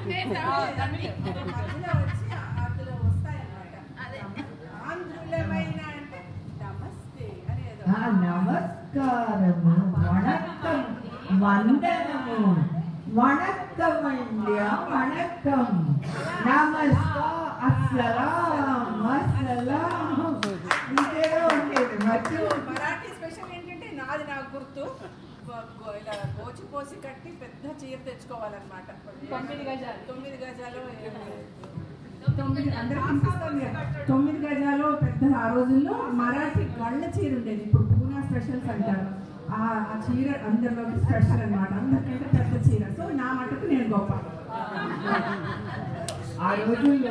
మధ్యలో వచ్చి అందులో వస్తాయన్నమాట ఆంధ్రులమైన అంటే నమస్తే అనేది ఆ, నమస్కారము వణక్కం వందనము వణక్కం అండి వణక్కం నమస్కా అస్సలాం అస్సలాం ఇదేదో ఉండేది మధ్య మరాఠీ స్పెషల్ ఏంటంటే నాది నాకు గుర్తు గో- గో- ఇలా గోచి పోసి కట్టి పెద్ద చీర తెచ్చుకోవాలన్నమాట తొమ్మిది గజాలు. తొమ్మిది గజాలు తొమ్మిది అందరికీ ఇస్తాను కదా. తొమ్మిది గజాలు పెద్ద ఆ రోజుల్లో మరాఠీ గళ్ళ చీర ఉండేది ఇప్పుడు పూనా స్పెషల్స్ అంటారు ఆ ఆ చీర అందరిలోకి స్పెషల్ అన్నమాట అందరికంటే పెద్ద చీర సో నా మటుకు నేను గొప్ప ఆ రోజుల్లో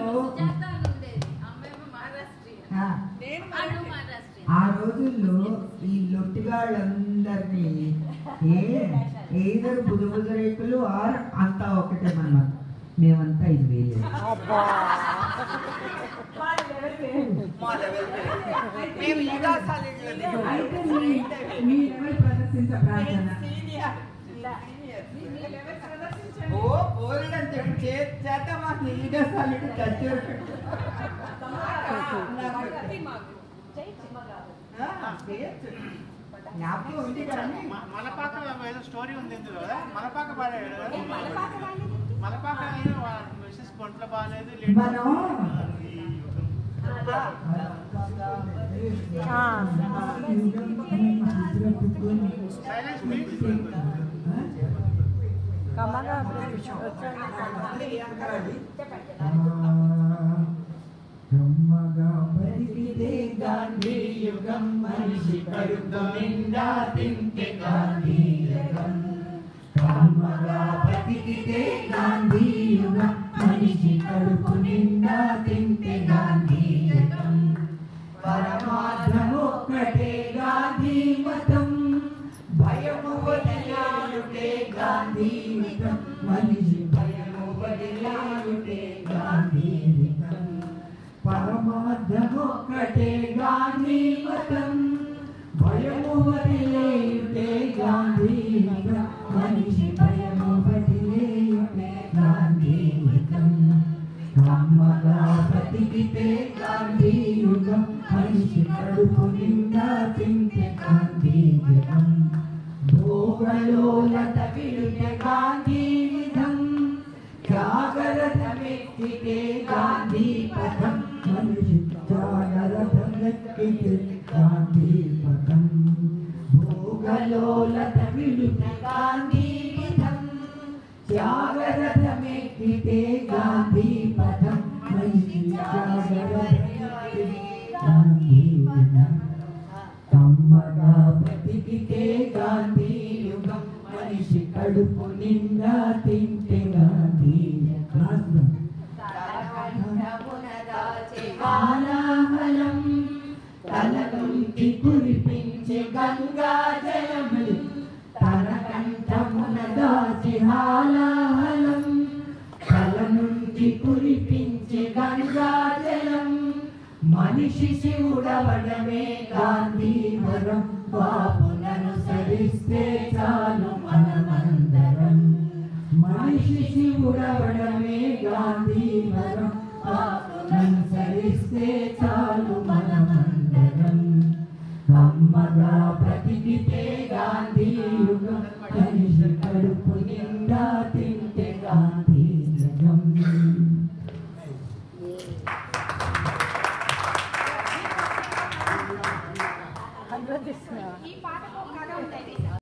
ఆ, నేను అను మరాఠీ. మహారాష్ట్ర ఆ రోజుల్లో ఈ లొట్టిగాళ్ళందరినీ ఏ ఏదరు బుధ బుధ రేకులు ఆర్ అంతా ఒకటే మన మేమంతా ఇది వేయలేదు మేము ఇంకా సాలిడ్లో దిగు. అయితే మీ మీ లెవెల్ ప్రదర్శించ ప్రార్థన సీనియర్. సీనియర్. మీ లెవెల్ ప్రదర్శించండి. ఓ బోల్డ్ అని చెప్పి చే- చేత మాకు నీగా సాలిడ్ చచ్చారు పద్ధతి మాకు. జ్ఞాపకం ఉంది కానీ మ- మలపాక ఏదో స్టోరీ ఉంది ఇందులో కదా మలపాక పాడాడు కదా మలపాక ఏదో మిస్సెస్ కొంట్లో బాగాలేదు లేడీ- మనం సైలెన్స్ ప్లీజ్ బ్రహ్మగా బతికితే గాంధీ యుగం మనిషి కడుపు నిండా తింటే గాంధీ యుగం బ్రహ్మగా బతికితే గాంధీ యుగం మనిషి కడుపు నిండా తింటే గాంధీ యుగం పరమార్థం ఒక్కటే గాంధీ మతం భయము వదిలాయుటే గాంధీ మితం మనిషి భయము వదిలాయుటే గాంధీ మితం పరమార్థం ఒక్కటే గాంధీ మతం భయము వదిలేయుటే గాంధీ మితం మనిషి భయము వదిలేయుటే గాంధీ మితం అమ్మగా బతికితే గాంధీ యుగం మనిషి కడుపు నిండా తింటే గాంధీ యుగం భోగలోలత విడుటే గాంధీ విధం జాగరథమెక్కితే గాంధీ పథం మనిషి జాగరథమెక్కితే గాంధీ పథం భోగలోలత విడుటే గాంధీ విధం జాగరథమెక్కితే గాంధీ పదం మనిషి జాగరథమెక్కితే గాంధీ పదం తమ్మగా బ్రతికితే గాంధీ యుగం మనిషి కడుపు నిండా తింటే గాంధీ యుగం. కాలాహలం తలకుంటి కురిపించే గంగా జలములు తన కంఠమున దాచి హాలాహలం తల నుండి కురిపించే గంగా జలం మనిషి శివుడవడమే గాంధీ వరం బాపునను సరిస్తే చాలు మనమందరం మనిషి శివుడవడమే గాంధీ వరం బాపునను సరిస్తే చాలు మనమందరం అమ్మగా బ్రతికితే గాంధీ యుగం మనిషి కడుపు నిండా తింటే గాంధీ యుగం ఈ పాటకు ఒక కథ ఉంటుంది